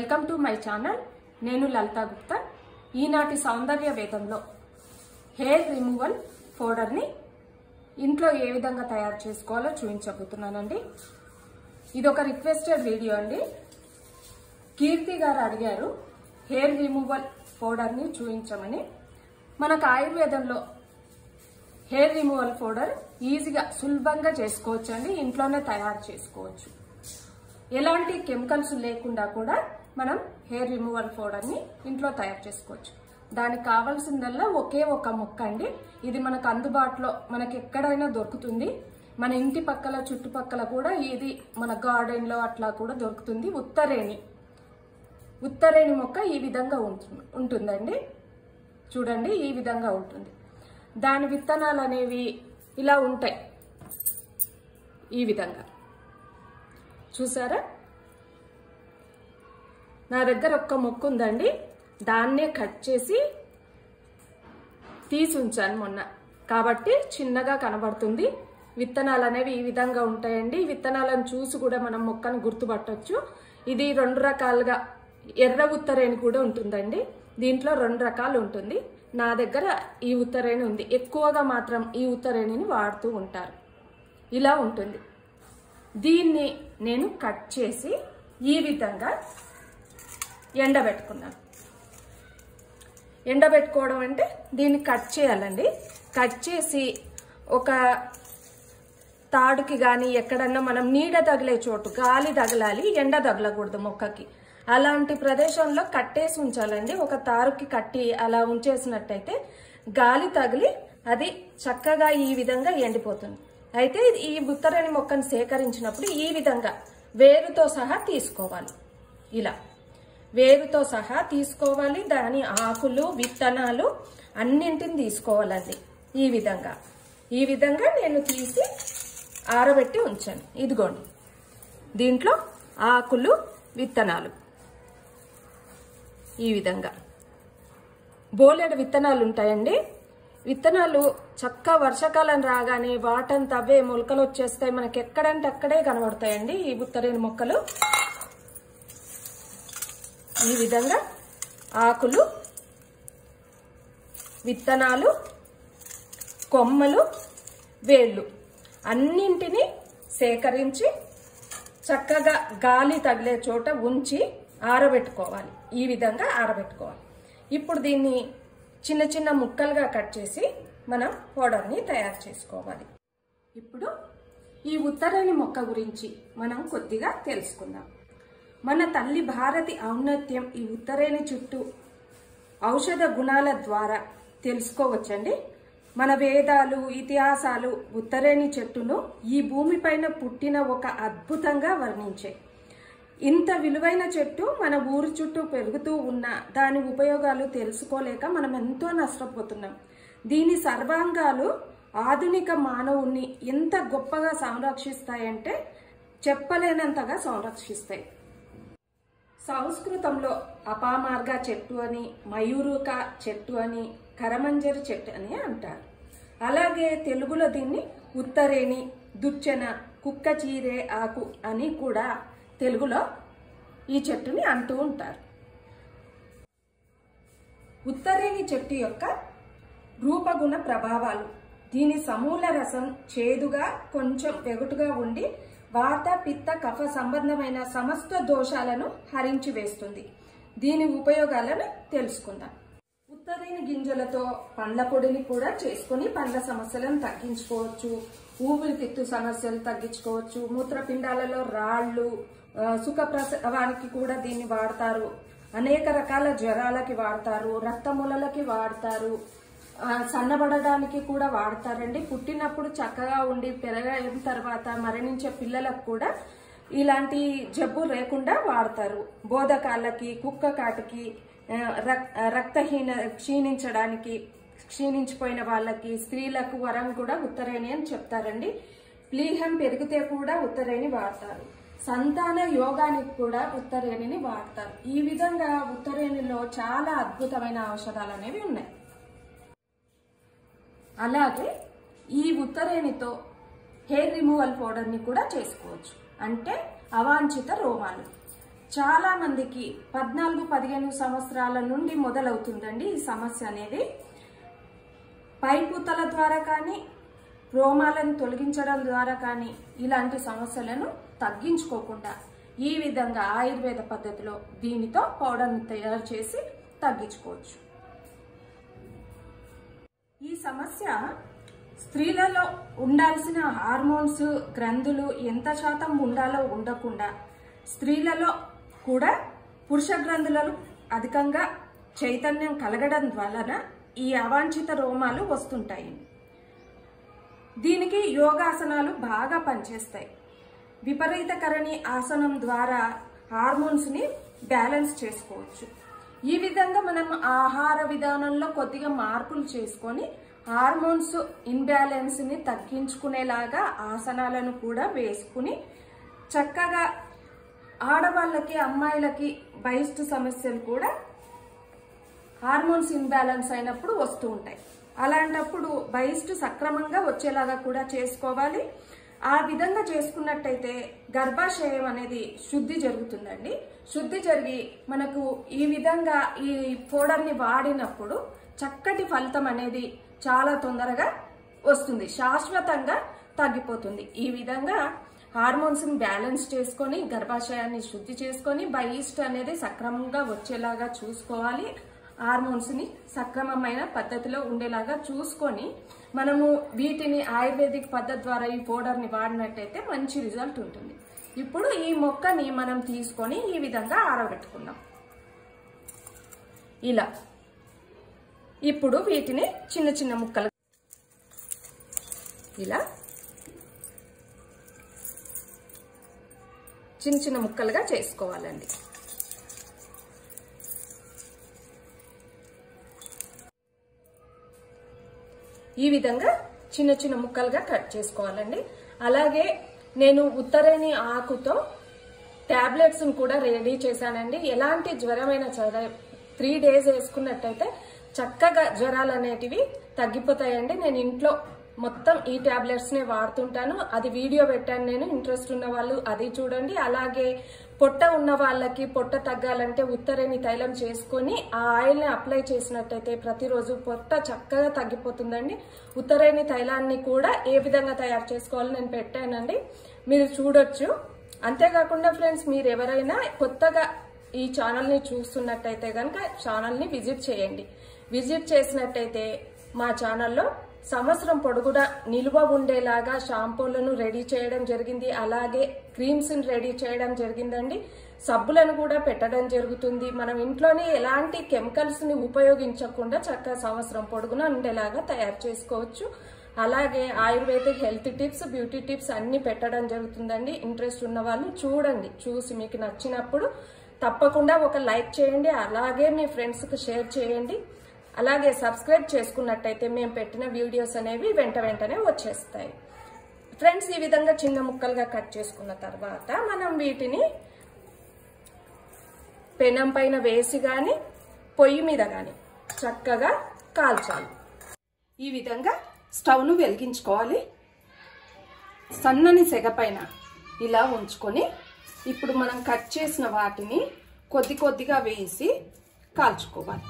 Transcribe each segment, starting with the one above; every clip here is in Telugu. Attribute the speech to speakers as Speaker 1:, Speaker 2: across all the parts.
Speaker 1: వెల్కమ్ టు మై ఛానల్ నేను లలితా గుప్తా ఈనాటి సౌందర్య వేదంలో హెయిర్ రిమూవల్ పౌడర్ని ఇంట్లో ఏ విధంగా తయారు చేసుకోవాలో చూపించబోతున్నానండి ఇది ఒక రిక్వెస్టెడ్ వీడియో అండి కీర్తి గారు అడిగారు హెయిర్ రిమూవల్ పౌడర్ని చూపించమని మనకు ఆయుర్వేదంలో హెయిర్ రిమూవల్ పౌడర్ ఈజీగా సులభంగా చేసుకోవచ్చు అండి ఇంట్లోనే తయారు చేసుకోవచ్చు ఎలాంటి కెమికల్స్ లేకుండా కూడా మనం హెయిర్ రిమూవల్ పౌడర్ని ఇంట్లో తయారు చేసుకోవచ్చు దానికి కావాల్సిందల్లా ఒకే ఒక మొక్క అండి ఇది మనకు అందుబాటులో మనకి ఎక్కడైనా దొరుకుతుంది మన ఇంటి పక్కల చుట్టుపక్కల కూడా ఇది మన గార్డెన్లో అట్లా కూడా దొరుకుతుంది ఉత్తరేణి ఉత్తరేణి మొక్క ఈ విధంగా ఉంటు- ఉంటుందండి చూడండి ఈ విధంగా ఉంటుంది దాని విత్తనాలు అనేవి ఇలా ఉంటాయి ఈ విధంగా చూసారా నా దగ్గర ఒక్క మొక్క ఉందండి దాన్నే కట్ చేసి తీసి ఉంచాను మొన్న కాబట్టి చిన్నగా కనబడుతుంది విత్తనాలు అనేవి ఈ విధంగా ఉంటాయండి ఈ విత్తనాలను చూసి కూడా మనం మొక్కను గుర్తుపట్టొచ్చు ఇది రెండు రకాలుగా ఎర్ర ఉత్తరేణి కూడా ఉంటుందండి దీంట్లో రెండు రకాలు ఉంటుంది నా దగ్గర ఈ ఉత్తరేణి ఉంది ఎక్కువగా మాత్రం ఈ ఉత్తరేణిని వాడుతూ ఉంటారు ఇలా ఉంటుంది దీన్ని నేను కట్ చేసి ఈ విధంగా ఎండబెట్టుకున్నాను ఎండబెట్టుకోవడం అంటే దీన్ని కట్ చేయాలండి కట్ చేసి ఒక తాడుకి కానీ ఎక్కడన్నా మనం నీడ తగిలే చోటు గాలి తగలాలి ఎండ తగలకూడదు మొక్కకి అలాంటి ప్రదేశంలో కట్టేసి ఉంచాలండి ఒక తారుకి కట్టి అలా ఉంచేసినట్టయితే గాలి తగిలి అది చక్కగా ఈ విధంగా ఎండిపోతుంది అయితే ఇది ఈ ఉత్తరేణి మొక్కను సేకరించినప్పుడు ఈ విధంగా వేరుతో సహా తీసుకోవాలి ఇలా వేరుతో సహా తీసుకోవాలి దాని ఆకులు విత్తనాలు అన్నింటిని తీసుకోవాలండి ఈ విధంగా ఈ విధంగా నేను తీసి ఆరబెట్టి ఉంచాను ఇదిగోండి దీంట్లో ఆకులు విత్తనాలు ఈ విధంగా బోలెడు విత్తనాలు ఉంటాయండి విత్తనాలు చక్క వర్షాకాలం రాగానే వాటంత అవే మొలకలు వచ్చేస్తాయి మనకి ఎక్కడంటే అక్కడే కనబడతాయండి ఈ ఉత్తరేణి మొక్కలు ఈ విధంగా ఆకులు విత్తనాలు కొమ్మలు వేళ్ళు అన్నింటినీ సేకరించి చక్కగా గాలి తగిలే చోట ఉంచి ఆరబెట్టుకోవాలి ఈ విధంగా ఆరబెట్టుకోవాలి ఇప్పుడు దీన్ని చిన్న చిన్న ముక్కలుగా కట్ చేసి మనం పౌడర్ని తయారు చేసుకోవాలి ఇప్పుడు ఈ ఉత్తరేణి మొక్క గురించి మనం కొద్దిగా తెలుసుకుందాం మన తల్లి భారతి ఔన్నత్యం ఈ ఉత్తరేణి చుట్టూ ఔషధ గుణాల ద్వారా తెలుసుకోవచ్చండి మన వేదాలు ఇతిహాసాలు ఉత్తరేణి చెట్టును ఈ భూమిపైన పుట్టిన ఒక అద్భుతంగా వర్ణించాయి ఇంత విలువైన చెట్టు మన ఊరి చుట్టూ పెరుగుతూ ఉన్న దాని ఉపయోగాలు తెలుసుకోలేక మనం ఎంతో నష్టపోతున్నాం దీని సర్వాంగాలు ఆధునిక మానవుణ్ణి ఎంత గొప్పగా సంరక్షిస్తాయంటే చెప్పలేనంతగా సంరక్షిస్తాయి సంస్కృతంలో అపామార్గ చెట్టు అని మయూరుక చెట్టు అని కరమంజరి చెట్టు అని అంటారు అలాగే తెలుగులో దీన్ని ఉత్తరేణి దుచ్చన కుక్క చీరే ఆకు అని కూడా తెలుగులో ఈ చెట్టుని అంటూ ఉంటారు ఉత్తరేణి చెట్టు యొక్క రూపగుణ ప్రభావాలు దీని సమూల రసం చేదుగా కొంచెం వెగుటుగా ఉండి వాత పిత్త కఫ సంబంధమైన సమస్త దోషాలను హరించి వేస్తుంది దీని ఉపయోగాలను తెలుసుకుందాం ఉత్తరేణి గింజలతో పండ్ల పొడిని కూడా చేసుకుని పండ్ల సమస్యలను తగ్గించుకోవచ్చు ఊపిరితిత్తు సమస్యలు తగ్గించుకోవచ్చు మూత్రపిండాలలో రాళ్ళు ఆ, సుఖప్రసవానికి కూడా దీన్ని వాడతారు అనేక రకాల జ్వరాలకి వాడతారు రక్తములలకి వాడతారు ఆ, సన్నబడడానికి కూడా వాడతారండి పుట్టినప్పుడు చక్కగా ఉండి పెరగిన తర్వాత మరణించే పిల్లలకు కూడా ఇలాంటి జబ్బు లేకుండా వాడతారు బోధకాలకి కుక్క కాటికి ఆ, రక్- రక్తహీన క్షీణించడానికి క్షీణించిపోయిన వాళ్ళకి స్త్రీలకు వరం కూడా ఉత్తరేణి అని చెప్తారండి ప్లీహం పెరిగితే కూడా ఉత్తరేణి వాడతారు సంతాన యోగానికి కూడా ఉత్తరేణిని వాడతారు ఈ విధంగా ఉత్తరేణిలో చాలా అద్భుతమైన ఔషధాలు అనేవి ఉన్నాయి అలాగే ఈ ఉత్తరేణితో హెయిర్ రిమూవల్ పౌడర్ని కూడా చేసుకోవచ్చు అంటే అవాంఛిత రోమాలు చాలా మందికి పద్నాలుగు పదిహేను సంవత్సరాల నుండి మొదలవుతుందండి ఈ సమస్య అనేది పైపుతల ద్వారా కానీ రోమాలను తొలగించడం ద్వారా కానీ ఇలాంటి సమస్యలను తగ్గించుకోకుండా ఈ విధంగా ఆయుర్వేద పద్ధతిలో దీనితో పౌడర్ని తయారు చేసి తగ్గించుకోవచ్చు ఈ సమస్య స్త్రీలలో ఉండాల్సిన హార్మోన్స్ గ్రంథులు ఎంత శాతం ఉండాలో ఉండకుండా స్త్రీలలో కూడా పురుష గ్రంథులలో అధికంగా చైతన్యం కలగడం వలన ఈ అవాంఛిత రోమాలు వస్తుంటాయి దీనికి యోగాసనాలు బాగా పనిచేస్తాయి విపరీతకరణి ఆసనం ద్వారా హార్మోన్స్ని బ్యాలెన్స్ చేసుకోవచ్చు ఈ విధంగా మనం ఆహార విధానంలో కొద్దిగా మార్పులు చేసుకొని హార్మోన్స్ ఇన్బ్యాలెన్స్ని తగ్గించుకునేలాగా ఆసనాలను కూడా వేసుకుని చక్కగా ఆడవాళ్ళకి అమ్మాయిలకి బహిష్టు సమస్యలు కూడా హార్మోన్స్ ఇన్బ్యాలెన్స్ అయినప్పుడు వస్తూ ఉంటాయి అలాంటప్పుడు బహిష్టు సక్రమంగా వచ్చేలాగా కూడా చేసుకోవాలి ఆ విధంగా చేసుకున్నట్టయితే గర్భాశయం అనేది శుద్ధి జరుగుతుందండి శుద్ధి జరిగి మనకు ఈ విధంగా ఈ పౌడర్ని వాడినప్పుడు చక్కటి ఫలితం అనేది చాలా తొందరగా వస్తుంది శాశ్వతంగా తగ్గిపోతుంది ఈ విధంగా హార్మోన్స్ ని బ్యాలెన్స్ చేసుకొని గర్భాశయాన్ని శుద్ధి చేసుకొని బహిష్ట్ అనేది సక్రమంగా వచ్చేలాగా చూసుకోవాలి హార్మోన్స్ ని సక్రమమైన పద్ధతిలో ఉండేలాగా చూసుకొని మనము వీటిని ఆయుర్వేదిక్ పద్ధతి ద్వారా ఈ పౌడర్ ని వాడినట్టయితే మంచి రిజల్ట్ ఉంటుంది ఇప్పుడు ఈ మొక్కని మనం తీసుకొని ఈ విధంగా ఆరబెట్టుకుందాం ఇలా ఇప్పుడు వీటిని చిన్న చిన్న ముక్కలు ఇలా చిన్న చిన్న ముక్కలుగా చేసుకోవాలండి ఈ విధంగా చిన్న చిన్న ముక్కలుగా కట్ చేసుకోవాలండి అలాగే నేను ఉత్తరేణి ఆకుతో టాబ్లెట్స్ కూడా రెడీ చేశానండి ఎలాంటి జ్వరమైన సరే త్రీ డేస్ వేసుకున్నట్టయితే చక్కగా జ్వరాలు అనేటివి తగ్గిపోతాయండి నేను ఇంట్లో మొత్తం ఈ టాబ్లెట్స్ నే వాడుతుంటాను అది వీడియో పెట్టాను నేను ఇంట్రెస్ట్ ఉన్న వాళ్ళు అది చూడండి అలాగే పొట్ట ఉన్న వాళ్ళకి పొట్ట తగ్గాలంటే ఉత్తరేణి తైలం చేసుకొని ఆ ఆయిల్ ని అప్లై చేసినట్టయితే ప్రతిరోజు పొట్ట చక్కగా తగ్గిపోతుందండి ఉత్తరేణి తైలాన్ని కూడా ఏ విధంగా తయారు చేసుకోవాలో నేను పెట్టానండి మీరు చూడొచ్చు అంతేకాకుండా ఫ్రెండ్స్ మీరు ఎవరైనా కొత్తగా ఈ ఛానల్ ని చూస్తున్నట్టయితే కనుక ఛానల్ ని విజిట్ చేయండి విజిట్ చేసినట్టయితే మా ఛానల్లో సంవత్సరం పొడుగునా నిల్వ ఉండేలాగా షాంపూలను రెడీ చేయడం జరిగింది అలాగే క్రీమ్స్ రెడీ చేయడం జరిగిందండి సబ్బులను కూడా పెట్టడం జరుగుతుంది మనం ఇంట్లోనే ఎలాంటి కెమికల్స్ ని ఉపయోగించకుండా చక్కగా సంవత్సరం పొడుగునా ఉండేలాగా తయారు చేసుకోవచ్చు అలాగే ayurvedic health tips beauty tips అన్ని పెట్టడం జరుగుతుందండి ఇంట్రెస్ట్ ఉన్న వాళ్ళు చూడండి చూసి మీకు నచ్చినప్పుడు తప్పకుండా ఒక లైక్ చేయండి అలాగే మీ ఫ్రెండ్స్కి షేర్ చేయండి అలాగే సబ్స్క్రైబ్ చేసుకున్నట్టయితే మేము పెట్టిన వీడియోస్ అనేవి వెంట వెంటనే వచ్చేస్తాయి ఫ్రెండ్స్ ఈ విధంగా చిన్న ముక్కలుగా కట్ చేసుకున్న తర్వాత మనం వీటిని పెనం పైన వేసి కానీ పొయ్యి మీద కానీ చక్కగా కాల్చాలి ఈ విధంగా స్టవ్ను వెలిగించుకోవాలి సన్నని సెగ పైన ఇలా ఉంచుకొని ఇప్పుడు మనం కట్ చేసిన వాటిని కొద్ది కొద్దిగా వేసి కాల్చుకోవాలి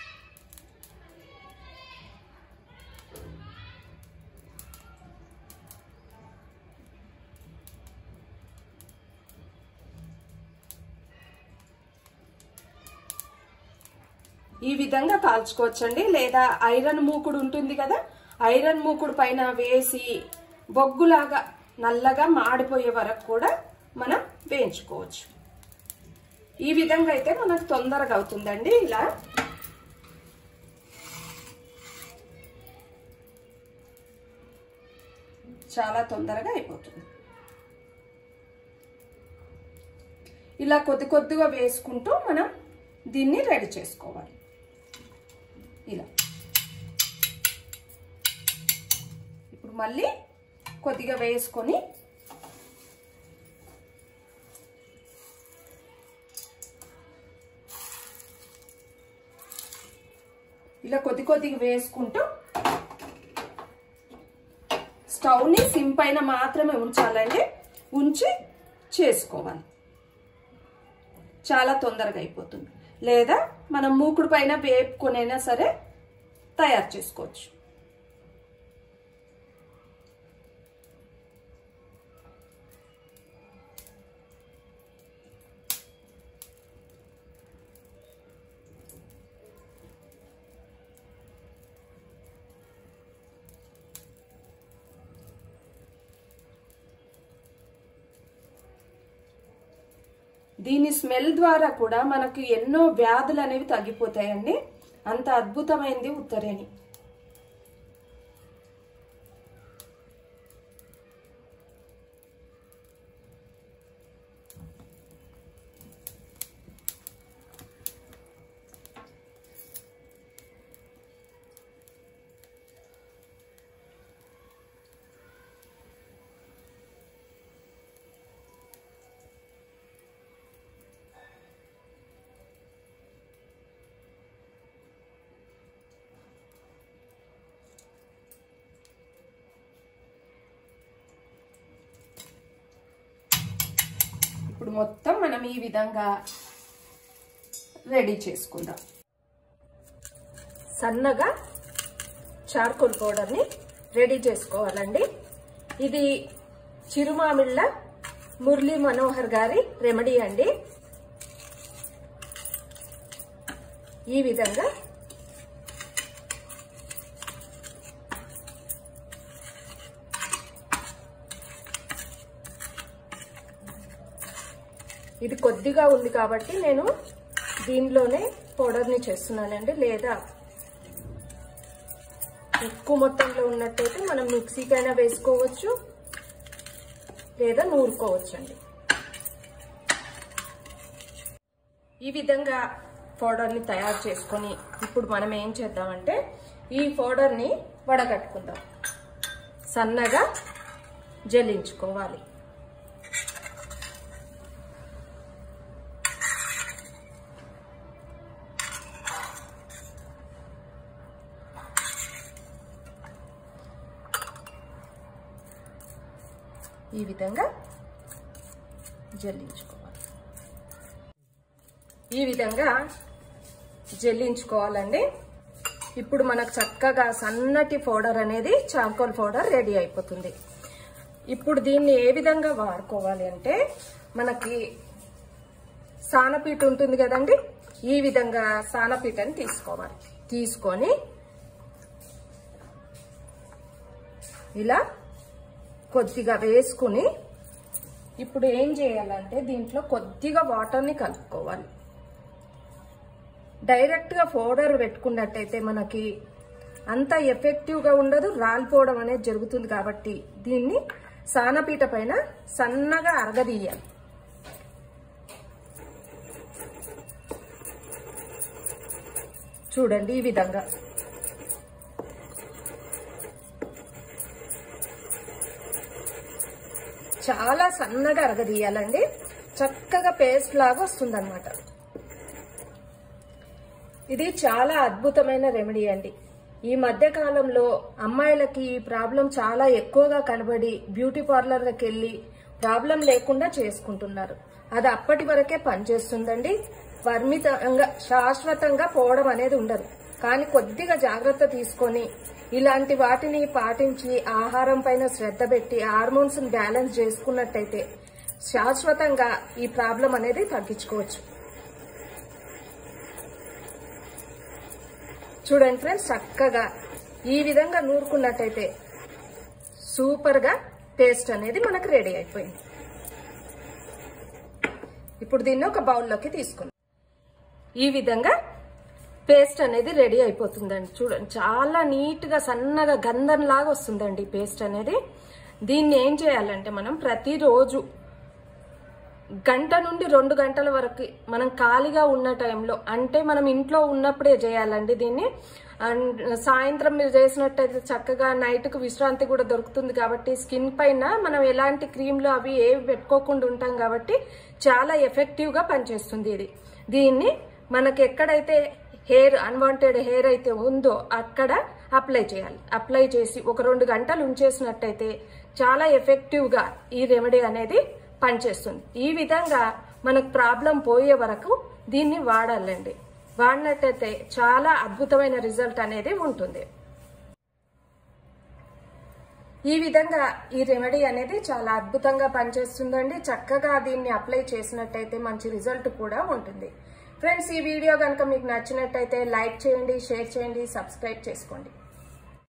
Speaker 1: ఈ విధంగా కాల్చుకోవచ్చండి లేదా ఐరన్ మూకుడు ఉంటుంది కదా ఐరన్ మూకుడు పైన వేసి బొగ్గులాగా నల్లగా మాడిపోయే వరకు కూడా మనం వేయించుకోవచ్చు ఈ విధంగా అయితే మనకు తొందరగా అవుతుందండి ఇలా చాలా తొందరగా అయిపోతుంది ఇలా కొద్ది కొద్దిగా వేసుకుంటూ మనం దీన్ని రెడీ చేసుకోవాలి ఇలా ఇప్పుడు మళ్ళీ కొద్దిగా వేసుకొని ఇలా కొద్ది కొద్దిగా వేసుకుంటూ స్టవ్ని సిమ్ పైన మాత్రమే ఉంచాలండి ఉంచి చేసుకోవాలి చాలా తొందరగా అయిపోతుంది లేదా మనం మూకుడు పైన వేపుకొనైనా సరే తయారు చేసుకోవచ్చు దీని స్మెల్ ద్వారా కూడా మనకు ఎన్నో వ్యాధులు అనేవి తగ్గిపోతాయండి అంత అద్భుతమైంది ఉత్తరేణి ఇప్పుడు మొత్తం మనం ఈ విధంగా రెడీ చేసుకుందాం సన్నగా చార్కోల్ పౌడర్ని రెడీ చేసుకోవాలండి ఇది చిరుమామిళ్ళ మురళీ మనోహర్ గారి రెమెడీ అండి ఈ విధంగా ఇది కొద్దిగా ఉంది కాబట్టి నేను దీనిలోనే పౌడర్ని చేస్తున్నానండి లేదా ఎక్కువ మొత్తంలో ఉన్నట్టయితే మనం మిక్సీకైనా వేసుకోవచ్చు లేదా నూరుకోవచ్చు అండి ఈ విధంగా పౌడర్ని తయారు చేసుకొని ఇప్పుడు మనం ఏం చేద్దామంటే ఈ పౌడర్ని వడగట్టుకుందాం సన్నగా జల్లించుకోవాలి ఈ విధంగా జల్లించుకోవాలి ఈ విధంగా జల్లించుకోవాలండి ఇప్పుడు మనకు చక్కగా సన్నటి పౌడర్ అనేది చార్కోల్ పౌడర్ రెడీ అయిపోతుంది ఇప్పుడు దీన్ని ఏ విధంగా వాడుకోవాలి అంటే మనకి సానపీట ఉంటుంది కదండి ఈ విధంగా సానపీటని తీసుకోవాలి తీసుకొని ఇలా కొద్దిగా వేసుకుని ఇప్పుడు ఏం చేయాలంటే దీంట్లో కొద్దిగా వాటర్ని కలుపుకోవాలి డైరెక్ట్గా పౌడర్ పెట్టుకున్నట్టయితే మనకి అంత ఎఫెక్టివ్గా ఉండదు రాలిపోవడం అనేది జరుగుతుంది కాబట్టి దీన్ని సానపీట పైన సన్నగా అరగదీయాలి చూడండి ఈ విధంగా చాలా సన్నగా అరగదీయాలండి చక్కగా పేస్ట్ లాగా వస్తుందన్నమాట ఇది చాలా అద్భుతమైన రెమెడీ అండి ఈ మధ్య కాలంలో అమ్మాయిలకి ఈ ప్రాబ్లం చాలా ఎక్కువగా కనబడి బ్యూటీ పార్లర్లకు వెళ్ళి ప్రాబ్లం లేకుండా చేసుకుంటున్నారు అది అప్పటి వరకే పనిచేస్తుందండి పరిమితంగా శాశ్వతంగా పోవడం అనేది ఉండదు కానీ కొద్దిగా జాగ్రత్త తీసుకొని ఇలాంటి వాటిని పాటించి ఆహారం పైన శ్రద్ధ పెట్టి హార్మోన్స్ బ్యాలెన్స్ చేసుకున్నట్టయితే శాశ్వతంగా ఈ ప్రాబ్లం అనేది తగ్గించుకోవచ్చు చూడండి ఫ్రెండ్స్ చక్కగా ఈ విధంగా నూరుకున్నట్టయితే సూపర్గా పేస్ట్ అనేది మనకు రెడీ అయిపోయింది ఇప్పుడు దీన్ని ఒక బౌల్లోకి తీసుకుందాం ఈ విధంగా పేస్ట్ అనేది రెడీ అయిపోతుందండి చూడండి చాలా నీట్గా సన్నగా గంధం లాగా వస్తుందండి పేస్ట్ అనేది దీన్ని ఏం చేయాలంటే మనం ప్రతిరోజు గంట నుండి రెండు గంటల వరకు మనం ఖాళీగా ఉన్న టైంలో అంటే మనం ఇంట్లో ఉన్నప్పుడే చేయాలండి దీన్ని అండ్ సాయంత్రం మీరు చేసినట్టయితే చక్కగా నైట్కు విశ్రాంతి కూడా దొరుకుతుంది కాబట్టి స్కిన్ పైన మనం ఎలాంటి క్రీమ్లు అవి ఏవి పెట్టుకోకుండా ఉంటాం కాబట్టి చాలా ఎఫెక్టివ్గా పనిచేస్తుంది ఇది దీన్ని మనకి ఎక్కడైతే హెయిర్ అన్వాంటెడ్ హెయిర్ అయితే ఉందో అక్కడ అప్లై చేయాలి అప్లై చేసి ఒక రెండు గంటలు ఉంచేసినట్టయితే చాలా ఎఫెక్టివ్గా ఈ రెమెడీ అనేది పనిచేస్తుంది ఈ విధంగా మనకు ప్రాబ్లం పోయే వరకు దీన్ని వాడాలండి వాడినట్టయితే చాలా అద్భుతమైన రిజల్ట్ అనేది ఉంటుంది ఈ విధంగా ఈ రెమెడీ అనేది చాలా అద్భుతంగా పనిచేస్తుందండి చక్కగా దీన్ని అప్లై చేసినట్టయితే మంచి రిజల్ట్ కూడా ఉంటుంది ఫ్రెండ్స్ ఈ వీడియో కనుక మీకు నచ్చినట్టయితే లైక్ చేయండి షేర్ చేయండి సబ్స్క్రైబ్ చేసుకోండి